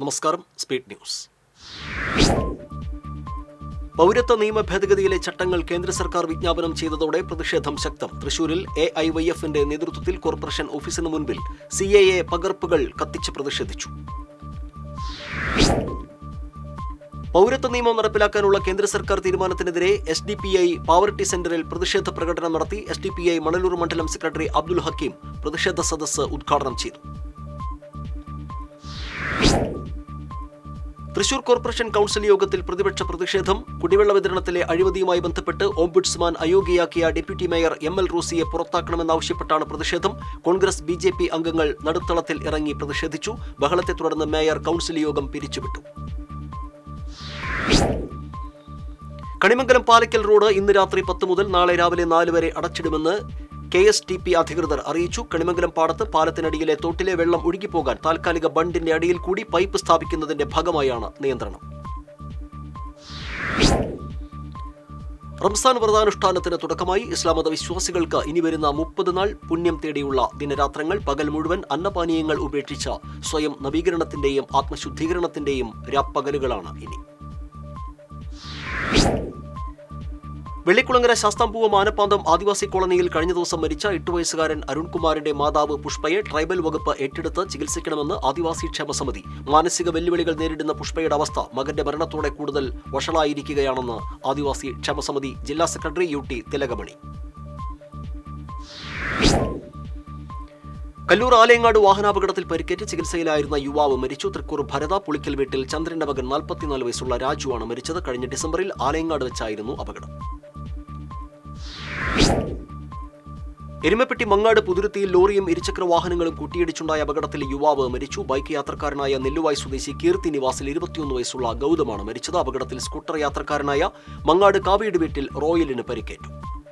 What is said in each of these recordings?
നമസ്കാരം speed news പൗരത്വ നിയമ ഭേദഗതിയിലെ ചട്ടങ്ങൾ കേന്ദ്ര സർക്കാർ വിജ്ഞാപനം ചെയ്തതോടെ പ്രതിഷേധം ശക്തം തൃശൂരിൽ എ ഐ വൈ എഫിന്റെ നേതൃത്വത്തിൽ കോർപ്പറേഷൻ ഓഫീസിന് മുൻപിൽ സി എ എ പകർപ്പുകൾ കത്തിച്ച് പ്രതിഷേധിച്ചു പൗരത്വ നിയമം നടപ്പിലാക്കാനുള്ള കേന്ദ്ര സർക്കാർ തീരുമാനത്തിനെതിരെ S D P I Pavaratty സെന്ററിൽ പ്രതിഷേധ പ്രകടനം നടത്തി S D P I Manalur മണ്ഡലം സെക്രട്ടറി അബ്ദുൽ ഹക്കീം പ്രതിഷേധ സദസ്സ് ഉദ്ഘാടനം ചെയ്തു തൃശൂർ കോർപ്പറേഷൻ കൗൺസിൽ യോഗത്തിൽ പ്രതിപക്ഷ പ്രതിഷേധം കുടിവെള്ള വിതരണത്തിലെ അഴിമതിയുമായി ബന്ധപ്പെട്ട് ഓംബുഡ്സ്മാൻ അയോഗ്യയാക്കിയ ഡെപ്യൂട്ടി മേയർ എം എൽ റൂസിയെ പുറത്താക്കണമെന്നാവശ്യപ്പെട്ടാണ് പ്രതിഷേധം കോൺഗ്രസ് ബി ജെ പി അംഗങ്ങൾ നടുത്തളത്തിൽ ഇറങ്ങി പ്രതിഷേധിച്ചു ബഹളത്തെ തുടർന്ന് മേയർ കൗൺസിൽ യോഗം പിരിച്ചുവിട്ടു കണിമംഗലം പാലക്കൽ റോഡ് ഇന്ന് രാത്രി പത്ത് മുതൽ നാളെ രാവിലെ നാല് വരെ അടച്ചിടുമെന്ന് കെ എസ് ടി പി അധികൃതർ അറിയിച്ചു കണിമംഗലം പാടത്ത് പാലത്തിനടിയിലെ തോട്ടിലെ വെള്ളം ഒഴുകിപ്പോകാൻ താൽക്കാലിക ബണ്ടിന്റെ അടിയിൽ കൂടി പൈപ്പ് സ്ഥാപിക്കുന്നതിന്റെ ഭാഗമായാണ് നിയന്ത്രണം റംസാൻ വ്രതാനുഷ്ഠാനത്തിന് തുടക്കമായി ഇസ്ലാം മത വിശ്വാസികൾക്ക് ഇനി വരുന്ന മുപ്പത് നാൾ പുണ്യം തേടിയുള്ള ദിനരാത്രങ്ങൾ പകൽ മുഴുവൻ അന്നപാനീയങ്ങൾ ഉപേക്ഷിച്ച സ്വയം നവീകരണത്തിന്റെയും ആത്മശുദ്ധീകരണത്തിന്റെയും രാപ്പകലുകളാണ് ഇനി വെള്ളിക്കുളങ്ങര ശാസ്താംപൂവ മാനപ്പാന്തം ആദിവാസി കോളനിയിൽ കഴിഞ്ഞ ദിവസം മരിച്ച എട്ട് വയസ്സുകാരൻ അരുൺകുമാറിന്റെ മാതാവ് പുഷ്പയെ ട്രൈബൽ വകുപ്പ് ഏറ്റെടുത്ത് ചികിത്സിക്കണമെന്ന് ആദിവാസി ക്ഷേമ സമിതി മാനസിക വെല്ലുവിളികൾ നേരിടുന്ന പുഷ്പയുടെ അവസ്ഥ മകന്റെ മരണത്തോടെ കൂടുതൽ വഷളായിരിക്കുകയാണെന്ന് ആദിവാസി ക്ഷേമ സമിതി ജില്ലാ സെക്രട്ടറി യു ടി തിലകമണി കല്ലൂർ ആലയങ്ങാട് വാഹനാപകടത്തിൽ പരിക്കേറ്റ് ചികിത്സയിലായിരുന്ന യുവാവ് മരിച്ചു തൃക്കൂർ ഭരത പുളിക്കൽ വീട്ടിൽ ചന്ദ്രന്റെ മകൻ നാൽപ്പത്തിനാല് വയസ്സുള്ള രാജുവാണ് മരിച്ചത് കഴിഞ്ഞ ഡിസംബറിൽ ആലയങ്ങാട് വെച്ചായിരുന്നു അപകടം എരുമപ്പെട്ടി മങ്ങാട് പുതുരുത്തിയിൽ ലോറിയും ഇരുചക്ര വാഹനങ്ങളും കൂട്ടിയിടിച്ചുണ്ടായ അപകടത്തിൽ യുവാവ് മരിച്ചു ബൈക്ക് യാത്രക്കാരനായ നെല്ലുവായ് സ്വദേശി കീർത്തി നിവാസിൽ ഇരുപത്തിയൊന്ന് വയസ്സുള്ള ഗൗതമാണ് മരിച്ചത് അപകടത്തിൽ സ്കൂട്ടർ യാത്രക്കാരനായ മങ്ങാട് കാവീട് വീട്ടിൽ റോയലിന് പരിക്കേറ്റു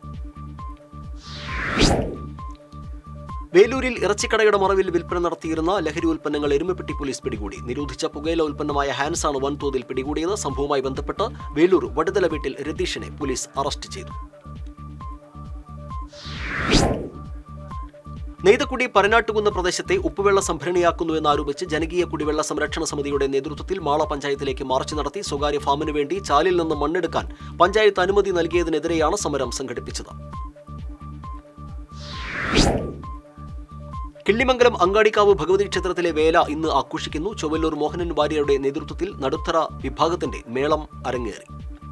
വേലൂരിൽ ഇറച്ചിക്കടയുടെ മറവിൽ വിൽപ്പന നടത്തിയിരുന്ന ലഹരി ഉൽപ്പന്നങ്ങൾ എരുമപ്പെട്ടി പോലീസ് പിടികൂടി നിരോധിച്ച പുകയില ഉൽപ്പന്നമായ ഹാൻസാണ് വൻതോതിൽ പിടികൂടിയത് സംഭവവുമായി ബന്ധപ്പെട്ട് വേലൂർ വടുതല വീട്ടിൽ രതീഷിനെ പോലീസ് അറസ്റ്റ് ചെയ്തു നെയ്തക്കുടി പരനാട്ടുകുന്ന പ്രദേശത്തെ ഉപ്പുവെള്ള സംഭരണിയാക്കുന്നുവെന്നാരോപിച്ച് ജനകീയ കുടിവെള്ള സംരക്ഷണ സമിതിയുടെ നേതൃത്വത്തിൽ മാള പഞ്ചായത്തിലേക്ക് മാർച്ച് നടത്തി സ്വകാര്യ ഫാമിന് വേണ്ടി ചാലിൽ നിന്ന് മണ്ണെടുക്കാൻ പഞ്ചായത്ത് അനുമതി നൽകിയതിനെതിരെയാണ് സമരം സംഘടിപ്പിച്ചത് കിള്ളിമംഗലം അങ്ങാടിക്കാവ് ഭഗവതി ക്ഷേത്രത്തിലെ വേല ഇന്ന് ആഘോഷിക്കുന്നു ചൊവ്വല്ലൂർ മോഹനൻ വാര്യരുടെ നേതൃത്വത്തിൽ നടുത്തറ വിഭാഗത്തിന്റെ മേളം അരങ്ങേറി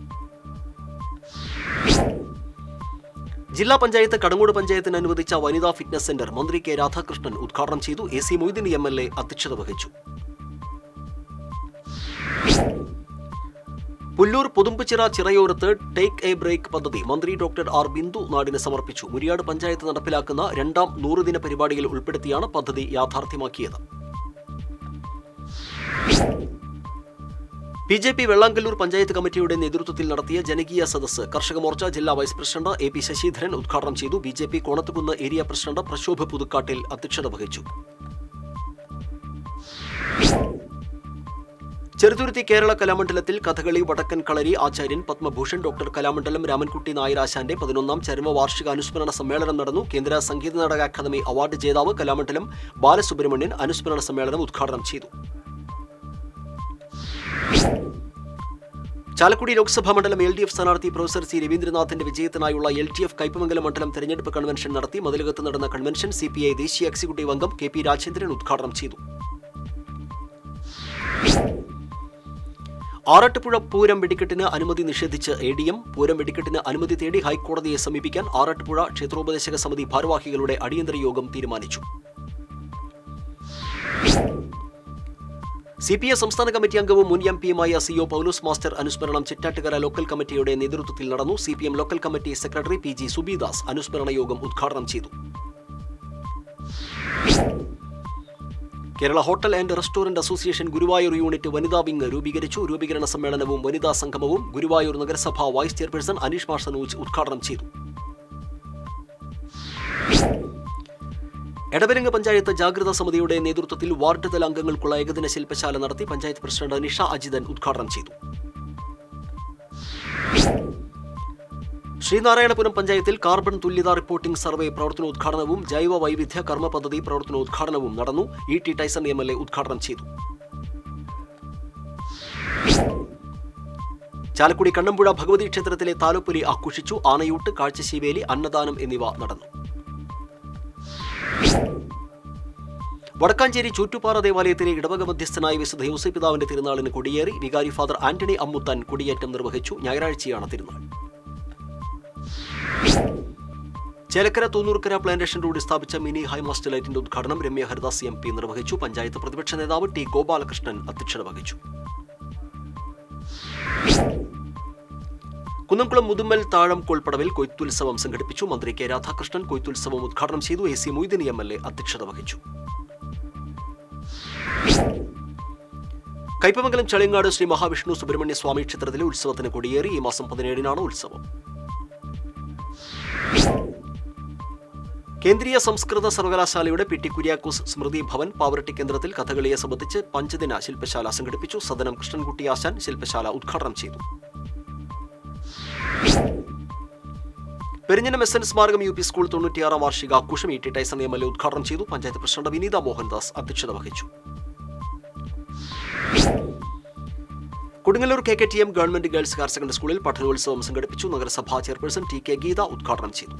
ജില്ലാ പഞ്ചായത്ത് കടങ്ങോട് പഞ്ചായത്തിന് അനുവദിച്ച വനിതാ ഫിറ്റ്നസ് സെന്റർ മന്ത്രി കെ രാധാകൃഷ്ണൻ ഉദ്ഘാടനം ചെയ്തു A C Moideen M L A അധ്യക്ഷത വഹിച്ചു പുല്ലൂർ പുതുമ്പുച്ചിറ ചിറയോരത്ത് ടേക്ക് എ ബ്രേക്ക് പദ്ധതി മന്ത്രി ഡോക്ടർ ആർ ബിന്ദു നാടിന് സമർപ്പിച്ചു മുരിയാട് പഞ്ചായത്ത് നടപ്പിലാക്കുന്ന രണ്ടാം നൂറുദിന പരിപാടിയിൽ ഉൾപ്പെടുത്തിയാണ് പദ്ധതി യാഥാർത്ഥ്യമാക്കിയത് B J P Vellangallur panchayat കമ്മിറ്റിയുടെ നേതൃത്വത്തിൽ നടത്തിയ ജനകീയ സദസ്സ് കർഷക മോർച്ച ജില്ലാ vice president A P Sasidharan ഉദ്ഘാടനം ചെയ്തു B J P Konathukunnu area president Prashobh Puthukkattil അധ്യക്ഷത വഹിച്ചു ചെറുതുരുത്തി കേരള കലാമണ്ഡലത്തിൽ കഥകളി വടക്കൻ കളരി ആചാര്യൻ പത്മഭൂഷൺ ഡോക്ടർ കലാമണ്ഡലം രാമൻകുട്ടി നായരാശാന്റെ പതിനൊന്നാം ചരമവാർഷിക അനുസ്മരണ സമ്മേളനം നടന്നു കേന്ദ്ര സംഗീത നാടക അക്കാദമി അവാർഡ് ജേതാവ് കലാമണ്ഡലം ബാലസുബ്രഹ്മണ്യൻ അനുസ്മരണ സമ്മേളനം ഉദ്ഘാടനം ചെയ്തു ചാലക്കുടി ലോക്സഭാ മണ്ഡലം എൽ ഡി എഫ് സ്ഥാനാർത്ഥി പ്രൊഫസർ സി രവീന്ദ്രനാഥിന്റെ വിജയത്തിനായുള്ള എൽ ടി എഫ് കയ്പമംഗലം മണ്ഡലം തെരഞ്ഞെടുപ്പ് കൺവെൻഷൻ നടത്തി മതിലകത്ത് നടന്ന കൺവെൻഷൻ സി പി ഐ ദേശീയ എക്സിക്യൂട്ടീവ് അംഗം കെ പി രാജേന്ദ്രൻ ഉദ്ഘാടനം ചെയ്തു ആറാട്ടുപുഴ പൂരം വെടിക്കെട്ടിന് അനുമതി നിഷേധിച്ച് എ ഡി എം പൂരം വെടിക്കെട്ടിന് അനുമതി തേടി ഹൈക്കോടതിയെ സമീപിക്കാൻ ആറാട്ടുപുഴ ക്ഷേത്രോപദേശക സമിതി ഭാരവാഹികളുടെ അടിയന്തര യോഗം തീരുമാനിച്ചു സി പി എ സംസ്ഥാന കമ്മിറ്റി അംഗവും മുൻ എം പിയുമായ സി ഒ പൗലോസ് മാസ്റ്റർ അനുസ്മരണം ചിറ്റാട്ടുകര ലോക്കൽ കമ്മിറ്റിയുടെ നേതൃത്വത്തിൽ നടന്നു C P M local committee secretary P G Subidas അനുസ്മരണ യോഗം ഉദ്ഘാടനം ചെയ്തു Kerala hotel and restaurant association Guruvayur unit വനിതാ വിംഗ് രൂപീകരിച്ചു രൂപീകരണ സമ്മേളനവും വനിതാ സംഗമവും ഗുരുവായൂർ നഗരസഭ വൈസ് ചെയർപേഴ്സൺ അനീഷ് മാർസനൂജ് ഉദ്ഘാടനം ചെയ്തു എടവരങ്ങ് പഞ്ചായത്ത് ജാഗ്രതാ സമിതിയുടെ നേതൃത്വത്തിൽ വാർഡ് തല അംഗങ്ങൾക്കുള്ള ഏകദിന ശില്പശാല നടത്തി പഞ്ചായത്ത് പ്രസിഡന്റ് നിഷ അജിതൻ ഉദ്ഘാടനം ചെയ്തു ശ്രീനാരായണപുരം പഞ്ചായത്തിൽ കാർബൺ തുല്യതാ റിപ്പോർട്ടിംഗ് സർവേ പ്രവർത്തനോദ്ഘാടനവും ജൈവ വൈവിധ്യ കർമ്മ പദ്ധതി പ്രവർത്തനോദ്ഘാടനവും നടന്നു E T Tyson M L A ഉദ്ഘാടനം ചെയ്തു ചാലക്കുടി കണ്ണമ്പുഴ ഭഗവതി ക്ഷേത്രത്തിലെ താലപ്പൊലി ആഘോഷിച്ചു ആനയൂട്ട് കാഴ്ചശീവേലി അന്നദാനം എന്നിവ നടന്നു വടക്കാഞ്ചേരി ചൂറ്റുപാറ ദേവാലയത്തിലെ ഇടവക മധ്യസ്ഥനായ വിശുദ്ധ യോസഫ് പിതാവിന്റെ തിരുനാളിന് കൊടിയേറി വികാരി ഫാദർ ആന്റണി അമ്മുത്താൻ കൊടിയേറ്റം നിർവഹിച്ചു ഞായറാഴ്ചയാണ് തിരുനാൾ ചേലക്കര തൂന്നൂർക്കര പ്ലാന്റേഷൻ റോഡിൽ സ്ഥാപിച്ച മിനി ഹൈമാസ്റ്റ് ലൈറ്റിന്റെ ഉദ്ഘാടനം രമ്യ ഹരിദാസ് എം പി നിർവഹിച്ചു പഞ്ചായത്ത് പ്രതിപക്ഷ നേതാവ് ടി ഗോപാലകൃഷ്ണൻ അധ്യക്ഷത വഹിച്ചു കുന്നംകുളം മുതുമ്മൽ താഴം കൊൾപ്പടവിൽ കൊയ്ത്തുത്സവം സംഘടിപ്പിച്ചു മന്ത്രി കെ രാധാകൃഷ്ണൻ കൊയ്ത്തുത്സവം ഉദ്ഘാടനം ചെയ്തു A C Moideen M L A അധ്യക്ഷത വഹിച്ചു കൈപ്പമംഗലം ചളിങ്ങാട് ശ്രീ മഹാവിഷ്ണു സുബ്രഹ്മണ്യ സ്വാമി ക്ഷേത്രത്തിലെ ഉത്സവത്തിന് കൊടിയേറി ഈ മാസം പതിനേഴിനാണ് ഉത്സവം കേന്ദ്രീയ സംസ്കൃത സർവകലാശാലയുടെ പി ടി കുര്യാക്കോസ് സ്മൃതി ഭവൻ പാവറട്ടി കേന്ദ്രത്തിൽ കഥകളിയെ സംബന്ധിച്ച് പഞ്ചദിന ശില്പശാല സംഘടിപ്പിച്ചു സദനം കൃഷ്ണൻകുട്ടി ആശാൻ ശില്പശാല ഉദ്ഘാടനം ചെയ്തു പെരിഞ്ഞനം എസ് എൻ സ്മാരകം യു പി സ്കൂൾ തൊണ്ണൂറ്റിയാറാം വാർഷികാഘോഷം E T Tyson M L A ഉദ്ഘാടനം ചെയ്തു പഞ്ചായത്ത് പ്രസിഡന്റ് വിനീത മോഹൻദാസ് അധ്യക്ഷത വഹിച്ചു Kodungallur K K T M government girls higher secondary സ്കൂളിൽ പഠനോത്സവം സംഘടിപ്പിച്ചു നഗരസഭാ ചെയർപേഴ്സൺ ടി കെ ഗീത ഉദ്ഘാടനം ചെയ്തു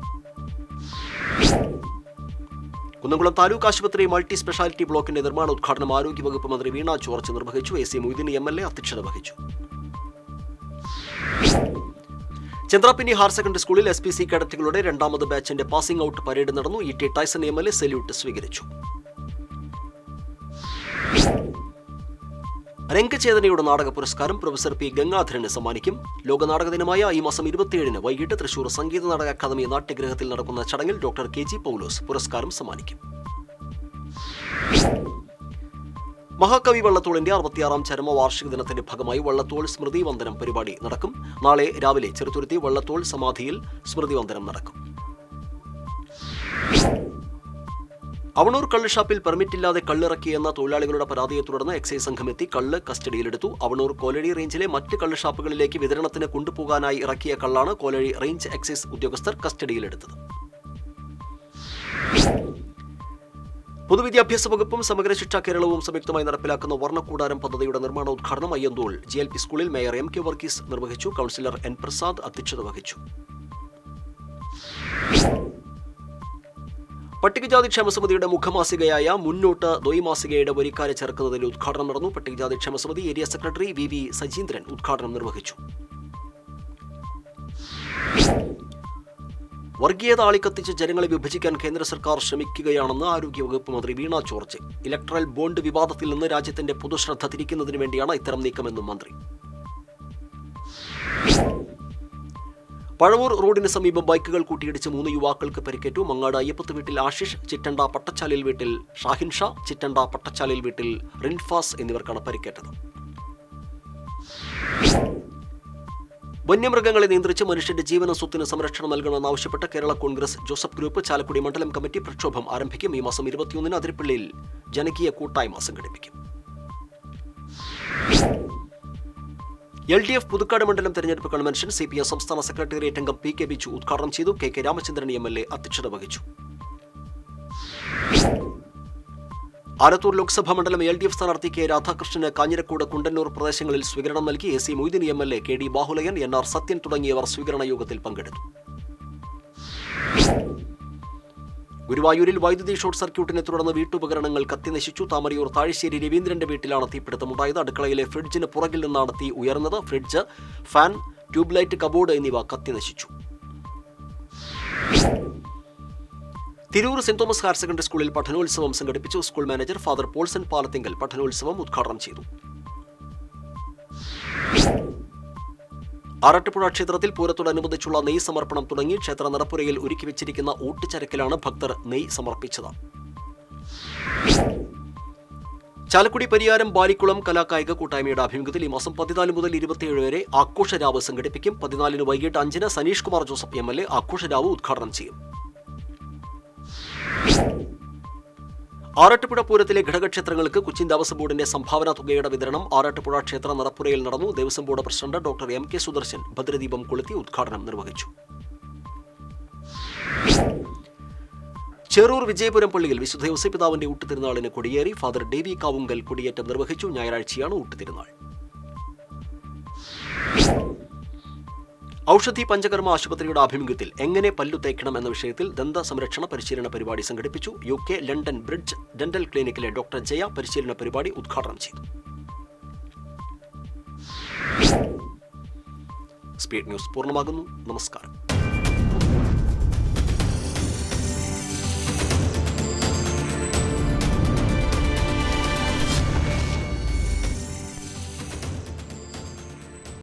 കുന്നംകുളം താലൂക്ക് ആശുപത്രി മൾട്ടി സ്പെഷ്യാലിറ്റി ബ്ലോക്കിന്റെ നിർമ്മാണ ഉദ്ഘാടനം ആരോഗ്യവകുപ്പ് മന്ത്രി വീണ ജോർജ് നിർവഹിച്ചു A C Moideen M L A അധ്യക്ഷത വഹിച്ചു ചന്ദ്രാപിന്നി ഹയർ സെക്കൻഡറി സ്കൂളിൽ എസ് പി സി കേഡറ്റുകളുടെ രണ്ടാമത് ബാച്ചിന്റെ പാസിംഗ് ഔട്ട് പരേഡ് നടന്നു E T Tyson M L A salute സ്വീകരിച്ചു രംഗചേതനയുടെ നാടക പുരസ്കാരം പ്രൊഫസർ പി ഗംഗാധരന് സമ്മാനിക്കും ലോക നാടക ദിനമായ ഈ മാസം ഇരുപത്തിയേഴിന് വൈകിട്ട് തൃശൂർ സംഗീത നാടക അക്കാദമി നാട്യഗ്രഹത്തിൽ നടക്കുന്ന ചടങ്ങിൽ ഡോക്ടർ കെ ജി പൗലോസ് പുരസ്കാരം സമ്മാനിക്കും മഹാകവി വള്ളത്തോളിന്റെ അറുപത്തിയാറാം ചരമവാർഷിക ദിനത്തിന്റെ ഭാഗമായി വള്ളത്തോൾ സ്മൃതി വന്ദനം പരിപാടി നടക്കും നാളെ രാവിലെ ചെറുത്തുരുത്തി വള്ളത്തോൾ സമാധിയിൽ സ്മൃതി വന്ദനം നടക്കും അവണൂർ കള്ള് ഷാപ്പിൽ പെർമിറ്റില്ലാതെ കള്ളിറക്കിയെന്ന തൊഴിലാളികളുടെ പരാതിയെ തുടർന്ന് എക്സൈസ് സംഘം എത്തി കള്ള് കസ്റ്റഡിയിലെടുത്തു അവണൂർ കോലഴി റേഞ്ചിലെ മറ്റ് കള്ള് ഷാപ്പുകളിലേക്ക് വിതരണത്തിന് കൊണ്ടുപോകാനായി ഇറക്കിയ കള്ളാണ് കോലഴി റേഞ്ച് എക്സൈസ് ഉദ്യോഗസ്ഥർ കസ്റ്റഡിയിലെടുത്തത് പൊതുവിദ്യാഭ്യാസ വകുപ്പും സമഗ്ര ശിക്ഷാ കേരളവും സംയുക്തമായി നടപ്പിലാക്കുന്ന വർണ്ണക്കൂടാരം പദ്ധതിയുടെ നിർമ്മാണ ഉദ്ഘാടനം അയ്യന്തോൾ ജി എൽ പി സ്കൂളിൽ മേയർ എം കെ വർഗീസ് നിർവഹിച്ചു കൗൺസിലർ എൻ പ്രസാദ് അധ്യക്ഷത വഹിച്ചു പട്ടികജാതി ക്ഷേമസമിതിയുടെ മുഖമാസികയായ മുന്നോട്ട് ദ്വൈമാസികയുടെ വരിക്കാരെ ചേർക്കുന്നതിന്റെ ഉദ്ഘാടനം നടന്നു പട്ടികജാതി ക്ഷേമസമിതി area secretary V V Sajeendran ഉദ്ഘാടനം നിർവഹിച്ചു വർഗീയത ആളിക്കത്തിച്ച് ജനങ്ങളെ വിഭജിക്കാൻ കേന്ദ്ര സർക്കാർ ശ്രമിക്കുകയാണെന്ന് ആരോഗ്യവകുപ്പ് മന്ത്രി വീണ ജോർജ് ഇലക്ട്രൽ ബോണ്ട് വിവാദത്തിൽ നിന്ന് രാജ്യത്തിന്റെ പൊതുശ്രദ്ധ തിരിക്കുന്നതിന് വേണ്ടിയാണ് ഇത്തരം നീക്കമെന്നും മന്ത്രി പഴവൂർ റോഡിന് സമീപം ബൈക്കുകൾ കൂട്ടിയിടിച്ച് മൂന്ന് യുവാക്കൾക്ക് പരിക്കേറ്റു മങ്ങാട് അയ്യപ്പത്ത് വീട്ടിൽ ആശിഷ് ചിറ്റണ്ട പട്ടച്ചാലിൽ വീട്ടിൽ ഷാഹിൻ ഷാ ചിറ്റണ്ട പട്ടച്ചാലിൽ വീട്ടിൽ റിൻഫാസ് എന്നിവർക്കാണ് പരിക്കേറ്റത് വന്യമൃഗങ്ങളെ നിയന്ത്രിച്ച് മനുഷ്യന്റെ ജീവന സ്വത്തിന് സംരക്ഷണം നൽകണമെന്നാവശ്യപ്പെട്ട് Kerala Congress Joseph group Chalakudy മണ്ഡലം കമ്മിറ്റി പ്രക്ഷോഭം ആരംഭിക്കും ഈ മാസം ഇരുപത്തിയൊന്നിന് അതിരപ്പള്ളിയിൽ ജനകീയ കൂട്ടായ്മ സംഘടിപ്പിക്കും എൽ ഡി എഫ് പുതുക്കാട് മണ്ഡലം തെരഞ്ഞെടുപ്പ് കൺവെൻഷൻ സി പി എം സംസ്ഥാന സെക്രട്ടേറിയറ്റ് അംഗം പി കെ ബിച്ചു ഉദ്ഘാടനം ചെയ്തു K K Ramachandran M L A അധ്യക്ഷത വഹിച്ചു ആലത്തൂർ ലോക്സഭാ മണ്ഡലം എൽ ഡി എഫ് സ്ഥാനാർത്ഥി കെ രാധാകൃഷ്ണന് കാഞ്ഞിരക്കോട് കുണ്ടന്നൂർ പ്രദേശങ്ങളിൽ സ്വീകരണം നൽകി A C Moideen M L A K D Bahulayan N R Sathyan തുടങ്ങിയവർ സ്വീകരണ യോഗത്തിൽ പങ്കെടുത്തു ഗുരുവായൂരിൽ വൈദ്യുതി ഷോർട്ട് സർക്യൂട്ടിനെ തുടർന്ന് വീട്ടുപകരണങ്ങൾ കത്തിനശിച്ചു താമരയൂർ താഴശ്ശേരി രവീന്ദ്രന്റെ വീട്ടിലാണ് തീപിടുത്തമുണ്ടായത് അടുക്കളയിലെ ഫ്രിഡ്ജിന് പുറകിൽ നിന്നാണ് തീ ഉയർന്നത് ഫ്രിഡ്ജ് ഫാൻ ട്യൂബ്ലൈറ്റ് കബോർഡ് എന്നിവ കത്തിനശിച്ചു Tirur saint Thomas higher secondary സ്കൂളിൽ പഠനോത്സവം സംഘടിപ്പിച്ചു school manager father Paulson Palathingal പഠനോത്സവം ഉദ്ഘാടനം ചെയ്തു ആറാട്ടുപുഴ ക്ഷേത്രത്തിൽ പൂരത്തോടനുബന്ധിച്ചുള്ള നെയ് സമർപ്പണം തുടങ്ങി ക്ഷേത്ര നടപ്പുരയിൽ ഒരുക്കി വെച്ചിരിക്കുന്ന ഊട്ടുചരക്കിലാണ് ഭക്തർ നെയ് സമർപ്പിച്ചത് ചാലക്കുടി പരിയാരം ബാലിക്കുളം കലാകായിക കൂട്ടായ്മയുടെ ആഭിമുഖ്യത്തിൽ ഈ മാസം പതിനാല് മുതൽ ഇരുപത്തിയേഴ് വരെ ആഘോഷരാവ് സംഘടിപ്പിക്കും പതിനാലിന് വൈകിട്ട് അഞ്ചിന് Saneesh Kumar Joseph M L A ആഘോഷരാവ് ഉദ്ഘാടനം ചെയ്യും ആറാട്ടുപുഴ പൂരത്തിലെ ഘടകക്ഷേത്രങ്ങൾക്ക് കൊച്ചിൻ ദേവസ്വം ബോർഡിന്റെ സംഭാവന തുകയുടെ വിതരണം ആറാട്ടുപുഴ ക്ഷേത്ര നടപ്പുരയിൽ നടന്നു Devaswom board president doctor M K Sudarshan ഭദ്രദീപം കൊളുത്തി ഉദ്ഘാടനം നിർവഹിച്ചു ചെറൂർ വിജയപുരം പള്ളിയിൽ വിശുദ്ധ യോസപിതാവിന്റെ ഊട്ടുതിരുനാളിന് കൊടിയേറി ഫാദർ ഡേവി കാവുങ്കൽ കൊടിയേറ്റം നിർവഹിച്ചു ഞായറാഴ്ചയാണ് ഊട്ടുതിരുനാൾ ഔഷധി പഞ്ചകർമ്മ ആശുപത്രിയുടെ ആഭിമുഖ്യത്തിൽ എങ്ങനെ പല്ലു തേക്കണം എന്ന വിഷയത്തിൽ ദന്ത സംരക്ഷണ പരിശീലന പരിപാടി സംഘടിപ്പിച്ചു U K London bridge dental ക്ലിനിക്കിലെ ഡോക്ടർ ജയ പരിശീലന പരിപാടി ഉദ്ഘാടനം ചെയ്തു സ്പീഡ് ന്യൂസ് പൂർണ്ണമാകുന്നു നമസ്കാരം